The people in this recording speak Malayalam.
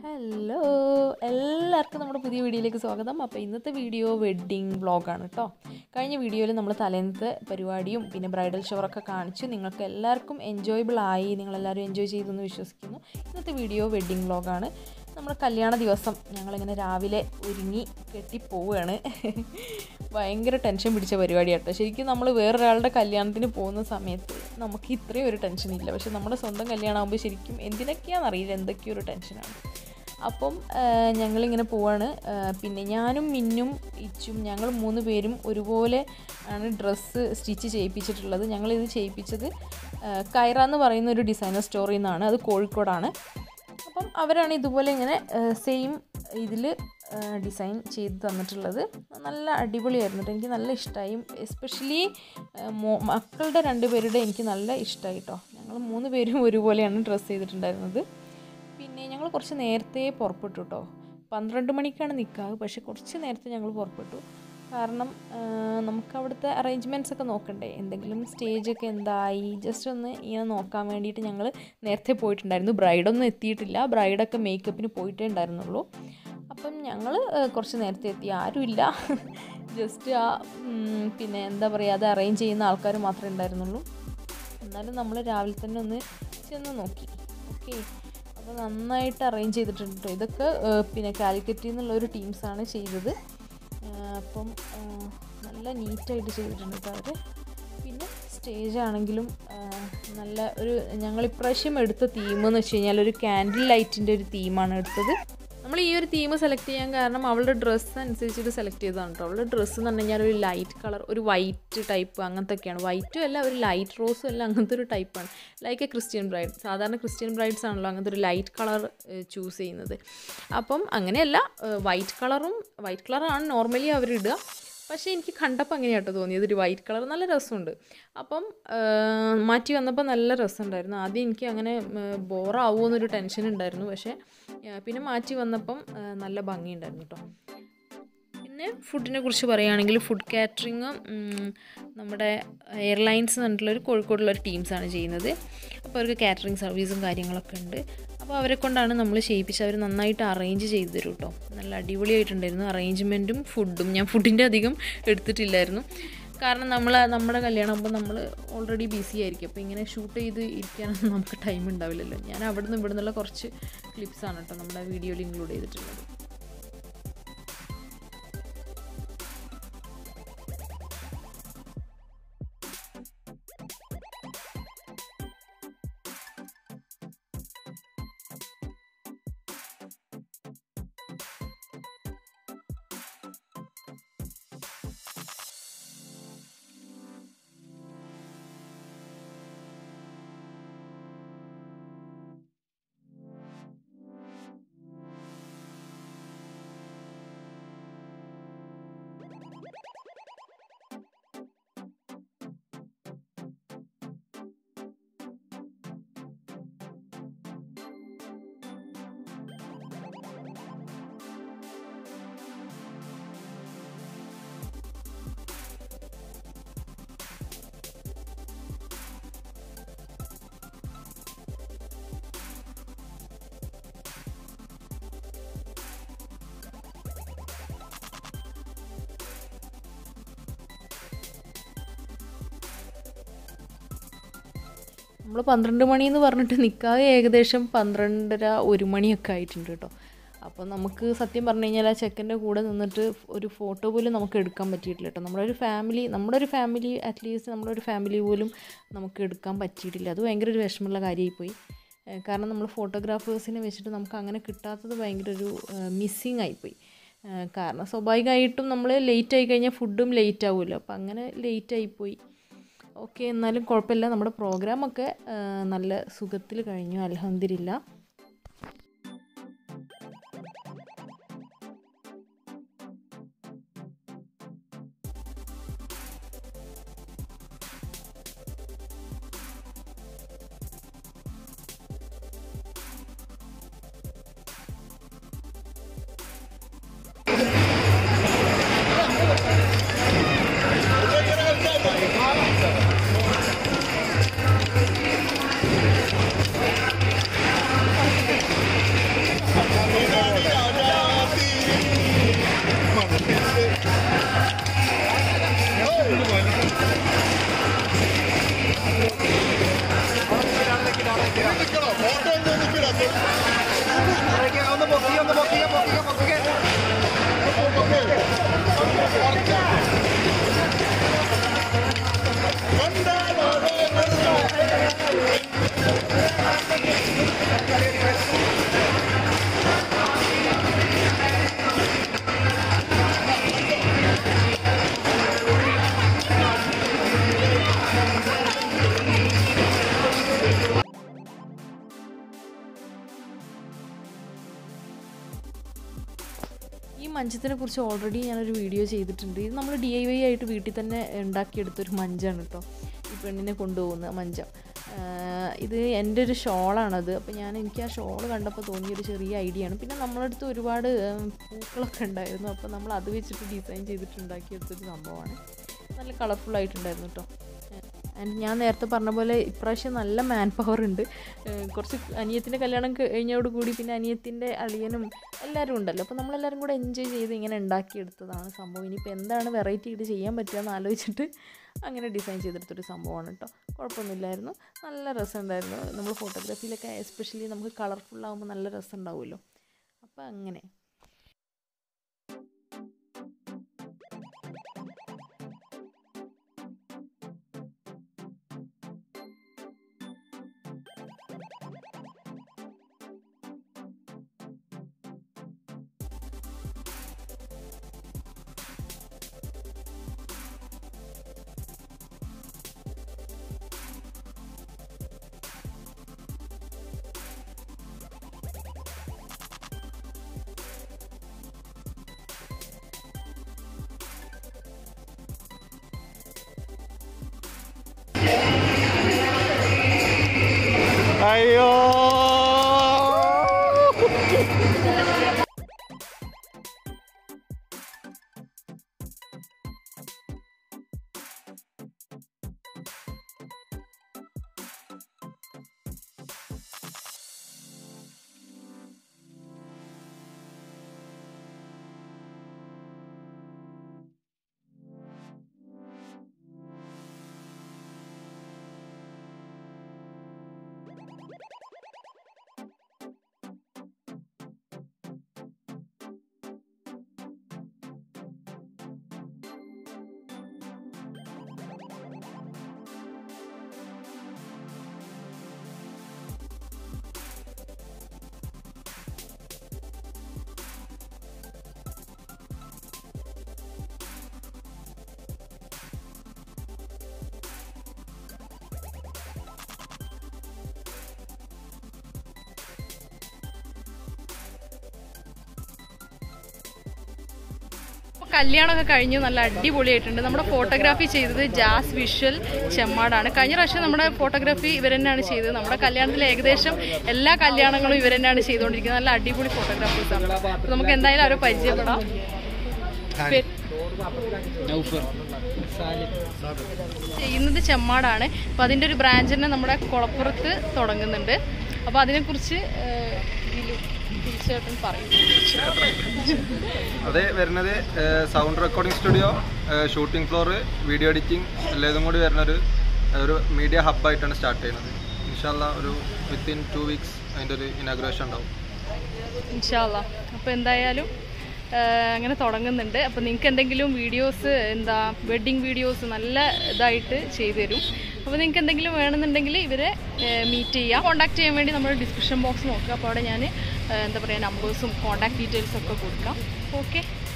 ഹലോ എല്ലാവർക്കും നമ്മുടെ പുതിയ വീഡിയോയിലേക്ക് സ്വാഗതം അപ്പോൾ ഇന്നത്തെ വീഡിയോ വെഡ്ഡിങ് വ്ളോഗാണ് കേട്ടോ കഴിഞ്ഞ വീഡിയോയിൽ നമ്മൾ തലേന്നത്തെ പരിപാടിയും പിന്നെ ബ്രൈഡൽ ഷവറൊക്കെ കാണിച്ച് നിങ്ങൾക്ക് എല്ലാവർക്കും എൻജോയബിൾ ആയി നിങ്ങളെല്ലാവരും എൻജോയ് ചെയ്തെന്ന് വിശ്വസിക്കുന്നു ഇന്നത്തെ വീഡിയോ വെഡ്ഡിങ് വ്ളോഗാണ് നമ്മുടെ കല്യാണ ദിവസം ഞങ്ങളിങ്ങനെ രാവിലെ ഒരുങ്ങി കെട്ടിപ്പോവുകയാണ് ഭയങ്കര ടെൻഷൻ പിടിച്ച പരിപാടിയാട്ടോ ശരിക്കും നമ്മൾ വേറൊരാളുടെ കല്യാണത്തിന് പോകുന്ന സമയത്ത് നമുക്ക് ഇത്രയും ഒരു ടെൻഷൻ ഇല്ല പക്ഷെ നമ്മുടെ സ്വന്തം കല്യാണമാകുമ്പോൾ ശരിക്കും എന്തിനൊക്കെയാണെന്ന് അറിയില്ല എന്തൊക്കെയോ ഒരു ടെൻഷനാണ് അപ്പം ആ, ഞങ്ങളിങ്ങനെ പോവാണ് ആ, പിന്നെ ഞാനും മിന്നും ഇച്ചും ഞങ്ങൾ മൂന്ന് പേരും ഒരുപോലെ ആണ് ഡ്രസ്സ് സ്റ്റിച്ച് ചെയ്യിപ്പിച്ചിട്ടുള്ളത് ഞങ്ങളിത് ചെയ്യിപ്പിച്ചത് ആ, കൈറ എന്ന് പറയുന്ന ഒരു ഡിസൈനർ സ്റ്റോറിൽ നിന്നാണ് അത് കോഴിക്കോടാണ് അപ്പം അവരാണ് ഇതുപോലെ ഇങ്ങനെ സെയിം ഇതിൽ ഡിസൈൻ ചെയ്ത് തന്നിട്ടുള്ളത് നല്ല അടിപൊളിയായിരുന്നു കേട്ടോ എനിക്ക് നല്ല ഇഷ്ടമായി എസ്പെഷ്യലി മക്കളുടെ രണ്ട് പേരുടെ എനിക്ക് നല്ല ഇഷ്ടമായി കേട്ടോ ഞങ്ങൾ മൂന്ന് പേരും ഒരുപോലെയാണ് ഡ്രസ്സ് ചെയ്തിട്ടുണ്ടായിരുന്നത് പിന്നെ ഞങ്ങൾ കുറച്ച് നേരത്തെ പുറപ്പെട്ടു കേട്ടോ പന്ത്രണ്ട് മണിക്കാണ് നിൽക്കാറ് പക്ഷെ കുറച്ച് നേരത്തെ ഞങ്ങൾ പുറപ്പെട്ടു കാരണം ആ, നമുക്ക് അവിടുത്തെ അറേഞ്ച്മെൻറ്റ്സ് ഒക്കെ നോക്കണ്ടേ എന്തെങ്കിലും സ്റ്റേജൊക്കെ എന്തായി ജസ്റ്റ് ഒന്ന് ഇങ്ങനെ നോക്കാൻ വേണ്ടിയിട്ട് ഞങ്ങൾ നേരത്തെ പോയിട്ടുണ്ടായിരുന്നു ബ്രൈഡൊന്നും എത്തിയിട്ടില്ല ബ്രൈഡൊക്കെ മേക്കപ്പിന് പോയിട്ടേ ഉണ്ടായിരുന്നുള്ളൂ അപ്പം ഞങ്ങൾ കുറച്ച് നേരത്തെ എത്തി ആരുമില്ല ജസ്റ്റ് ആ ഉം, പിന്നെ എന്താ പറയുക അത് അറേഞ്ച് ചെയ്യുന്ന ആൾക്കാർ മാത്രമേ ഉണ്ടായിരുന്നുള്ളൂ എന്നാലും നമ്മൾ രാവിലെ തന്നെ ഒന്ന് ചെന്ന് നോക്കി ഓക്കെ അപ്പോൾ നന്നായിട്ട് അറേഞ്ച് ചെയ്തിട്ടുണ്ട് കേട്ടോ ഇതൊക്കെ ആ, പിന്നെ കാലിക്കറ്റിൽ നിന്നുള്ള ഒരു ടീംസാണ് ചെയ്തത് ആ, അപ്പം ആ, നല്ല നീറ്റായിട്ട് ചെയ്തിട്ടുണ്ട് കേട്ടോ അവർ പിന്നെ സ്റ്റേജ് ആണെങ്കിലും ആ, നല്ല ഒരു ഞങ്ങൾ ഇപ്രാവശ്യം എടുത്ത തീം എന്ന് വെച്ച് കഴിഞ്ഞാൽ ഒരു കാൻഡിൽ ലൈറ്റിൻ്റെ ഒരു തീമാണ് എടുത്തത് നമ്മൾ ഈ ഒരു തീം സെലക്ട് ചെയ്യാൻ കാരണം അവളുടെ ഡ്രസ്സ് അനുസരിച്ചിട്ട് സെലക്ട് ചെയ്തതാണ് കേട്ടോ അവളുടെ ഡ്രസ്സ് എന്ന് പറഞ്ഞു കഴിഞ്ഞാൽ ഒരു ലൈറ്റ് കളർ ഒരു വൈറ്റ് ടൈപ്പ് അങ്ങനത്തെ ഒക്കെയാണ് വൈറ്റും അല്ല ഒരു ലൈറ്റ് റോസും അല്ല അങ്ങനത്തെ ഒരു ടൈപ്പാണ് ലൈക്ക് എ ക്രിസ്ത്യൻ ബ്രൈഡ് സാധാരണ ക്രിസ്ത്യൻ ബ്രൈഡ്സ് ആണല്ലോ അങ്ങനത്തെ ഒരു ലൈറ്റ് കളർ ചൂസ് ചെയ്യുന്നത് അപ്പം അങ്ങനെയല്ല വൈറ്റ് കളറും വൈറ്റ് കളറാണ് നോർമലി അവരിടുക പക്ഷേ എനിക്ക് കണ്ടപ്പോൾ അങ്ങനെയാട്ടോ തോന്നിയത് ഒരു വൈറ്റ് കളർ നല്ല രസമുണ്ട് അപ്പം ആ, മാറ്റി വന്നപ്പോൾ നല്ല രസമുണ്ടായിരുന്നു ആദ്യം എനിക്ക് അങ്ങനെ ബോറാവുമോ എന്നൊരു ടെൻഷൻ ഉണ്ടായിരുന്നു പക്ഷേ ആ, പിന്നെ മാറ്റി വന്നപ്പം ആ, നല്ല ഭംഗിയുണ്ടായിരുന്നു കേട്ടോ പിന്നെ ഫുഡിനെ കുറിച്ച് പറയുകയാണെങ്കിൽ ഫുഡ് കാറ്ററിങ് നമ്മുടെ എയർലൈൻസ് പറഞ്ഞിട്ടുള്ള ഒരു കോഴിക്കോടുള്ള ഒരു ടീംസാണ് ചെയ്യുന്നത് അപ്പോൾ അവർക്ക് കാറ്ററിങ് സർവീസും കാര്യങ്ങളൊക്കെ ഉണ്ട് അപ്പോൾ അവരെ കൊണ്ടാണ് നമ്മൾ ചെയ്യിപ്പിച്ച് അവർ നന്നായിട്ട് അറേഞ്ച് ചെയ്ത് തരും കേട്ടോ നല്ല അടിപൊളിയായിട്ടുണ്ടായിരുന്നു അറേഞ്ച്മെൻറ്റും ഫുഡും ഞാൻ ഫുഡിൻ്റെ അധികം എടുത്തിട്ടില്ലായിരുന്നു കാരണം നമ്മൾ നമ്മുടെ കല്യാണം ആകുമ്പോൾ നമ്മൾ ഓൾറെഡി ബിസി ആയിരിക്കും അപ്പോൾ ഇങ്ങനെ ഷൂട്ട് ചെയ്ത് ഇരിക്കാനൊന്നും നമുക്ക് ടൈം ഉണ്ടാവില്ലല്ലോ ഞാൻ അവിടെ നിന്ന് ഇവിടെ നിന്നുള്ള കുറച്ച് ക്ലിപ്സാണ് കേട്ടോ നമ്മുടെ വീഡിയോയിൽ ഇൻക്ലൂഡ് ചെയ്തിട്ടുള്ളത് നമ്മൾ പന്ത്രണ്ട് മണി എന്ന് പറഞ്ഞിട്ട് നിൽക്കാതെ ഏകദേശം പന്ത്രണ്ടര ഒരു മണിയൊക്കെ ആയിട്ടുണ്ട് കേട്ടോ അപ്പോൾ നമുക്ക് സത്യം പറഞ്ഞു കഴിഞ്ഞാൽ ആ ചെക്കൻ്റെ കൂടെ നിന്നിട്ട് ഒരു ഫോട്ടോ പോലും നമുക്ക് എടുക്കാൻ പറ്റിയിട്ടില്ല കേട്ടോ നമ്മുടെ ഒരു ഫാമിലി നമ്മുടെ ഒരു ഫാമിലി അറ്റ്ലീസ്റ്റ് നമ്മുടെ ഒരു ഫാമിലി പോലും നമുക്ക് എടുക്കാൻ പറ്റിയിട്ടില്ല അത് ഭയങ്കര ഒരു വിഷമമുള്ള കാര്യമായി പോയി ഏഹ് കാരണം നമ്മൾ ഫോട്ടോഗ്രാഫേഴ്സിനെ വെച്ചിട്ട് നമുക്ക് അങ്ങനെ കിട്ടാത്തത് ഭയങ്കര ഒരു മിസ്സിങ് ആയിപ്പോയി ഏഹ് കാരണം സ്വാഭാവികമായിട്ടും നമ്മൾ ലേറ്റ് ആയി കഴിഞ്ഞാൽ ഫുഡും ലേറ്റ് ആവുമല്ലോ അപ്പോൾ അങ്ങനെ ലേറ്റ് ആയിപ്പോയി ഓക്കെ എന്നാലും കുഴപ്പമില്ല നമ്മുടെ പ്രോഗ്രാമൊക്കെ ആ, നല്ല സുഖത്തിൽ കഴിഞ്ഞു അലഹമില്ല Thank ഈ മഞ്ചത്തിനെ കുറിച്ച് ഓൾറെഡി ഞാനൊരു വീഡിയോ ചെയ്തിട്ടുണ്ട് ഇത് നമ്മൾ ഡി ഐ വൈ ആയിട്ട് വീട്ടിൽ തന്നെ ഉണ്ടാക്കിയെടുത്തൊരു മഞ്ചാണ് കേട്ടോ ഈ പെണ്ണിനെ കൊണ്ടുപോകുന്ന മഞ്ചം ആഹ് ഇത് എൻ്റെ ഒരു ഷോളാണത് അപ്പോൾ ഞാൻ എനിക്ക് ആ ഷോൾ കണ്ടപ്പോൾ തോന്നിയൊരു ചെറിയ ഐഡിയ ആണ് പിന്നെ നമ്മുടെ അടുത്ത് ഒരുപാട് ഉം, പൂക്കളൊക്കെ ഉണ്ടായിരുന്നു അപ്പോൾ നമ്മൾ അത് വെച്ചിട്ട് ഡിസൈൻ ചെയ്തിട്ട് ഉണ്ടാക്കിയെടുത്തൊരു സംഭവമാണ് നല്ല കളർഫുൾ ആയിട്ടുണ്ടായിരുന്നു കേട്ടോ ആൻഡ് ഞാൻ നേരത്തെ പറഞ്ഞ പോലെ ഇപ്രാവശ്യം നല്ല മാൻ പവർ ഉണ്ട് ഏഹ് കുറച്ച് അനിയത്തിൻ്റെ കല്യാണം കഴിഞ്ഞോട് കൂടി പിന്നെ അനിയത്തിൻ്റെ അളിയനും എല്ലാവരും ഉണ്ടല്ലോ അപ്പോൾ നമ്മളെല്ലാവരും കൂടെ എൻജോയ് ചെയ്ത് ഇങ്ങനെ ഉണ്ടാക്കിയെടുത്തതാണ് സംഭവം ഇനിയിപ്പോൾ എന്താണ് വെറൈറ്റി ആയിട്ട് ചെയ്യാൻ പറ്റുക എന്ന് ആലോചിച്ചിട്ട് അങ്ങനെ ഡിസൈൻ ചെയ്തെടുത്തൊരു സംഭവമാണ് കേട്ടോ കുഴപ്പമൊന്നുമില്ലായിരുന്നു നല്ല രസമുണ്ടായിരുന്നു നമ്മൾ ഫോട്ടോഗ്രാഫിയിലൊക്കെ എസ്പെഷ്യലി നമുക്ക് കളർഫുൾ ആകുമ്പോൾ നല്ല രസം ഉണ്ടാവുമല്ലോ അപ്പോൾ അങ്ങനെ അയ്യോ അപ്പോൾ കല്യാണമൊക്കെ കഴിഞ്ഞു നല്ല അടിപൊളിയായിട്ടുണ്ട് നമ്മുടെ ഫോട്ടോഗ്രാഫി ചെയ്തത് ജാസ് വിഷ്വൽ ചെമ്മാടാണ് കഴിഞ്ഞ പ്രാവശ്യം നമ്മുടെ ഫോട്ടോഗ്രാഫി ഇവർ തന്നെയാണ് ചെയ്തത് നമ്മുടെ കല്യാണത്തിൽ ഏകദേശം എല്ലാ കല്യാണങ്ങളും ഇവർ തന്നെയാണ് ചെയ്തുകൊണ്ടിരിക്കുന്നത് നല്ല അടിപൊളി ഫോട്ടോഗ്രാഫേഴ്സ് ആണ് അപ്പോൾ നമുക്ക് എന്തായാലും അവരെ പരിചയപ്പെടാം പേ- ചെയ്യുന്നത് ചെമ്മാടാണ് അപ്പോൾ അതിൻ്റെ ഒരു ബ്രാഞ്ച് തന്നെ നമ്മുടെ കുളപ്പുറത്ത് തുടങ്ങുന്നുണ്ട് അപ്പോൾ അതിനെക്കുറിച്ച് ഏഹ്, ഇതില് തീർച്ചയായിട്ടും പറയും അത് വരുന്നത് sound recording studio shooting floor video editing എല്ലാതും കൂടി വരുന്ന ഒരു ഒരു മീഡിയ ഹബ്ബായിട്ടാണ് സ്റ്റാർട്ട് ചെയ്യുന്നത് ഇൻഷാല്ല ഒരു വിത്തിൻ ടു വീക്സ് അതിൻ്റെ ഒരു ഇനാഗ്രേഷൻ ഉണ്ടാവും ഇൻഷാല്ല അപ്പോൾ എന്തായാലും ആ, അങ്ങനെ തുടങ്ങുന്നുണ്ട് അപ്പോൾ നിങ്ങൾക്ക് എന്തെങ്കിലും വീഡിയോസ് എന്താ വെഡ്ഡിങ് വീഡിയോസ് നല്ല ഇതായിട്ട് ചെയ്തു തരും അപ്പോൾ നിങ്ങൾക്ക് എന്തെങ്കിലും വേണമെന്നുണ്ടെങ്കിൽ ഇവരെ മീറ്റ് ചെയ്യാം കോൺടാക്ട് ചെയ്യാൻ വേണ്ടി നമ്മൾ ഡിസ്ക്രിപ്ഷൻ ബോക്സ് നോക്കുക അപ്പോൾ അവിടെ ഞാൻ എന്താ പറയുക നമ്പേഴ്സും കോൺടാക്ട് ഡീറ്റെയിൽസും ഒക്കെ കൊടുക്കാം ഓക്കെ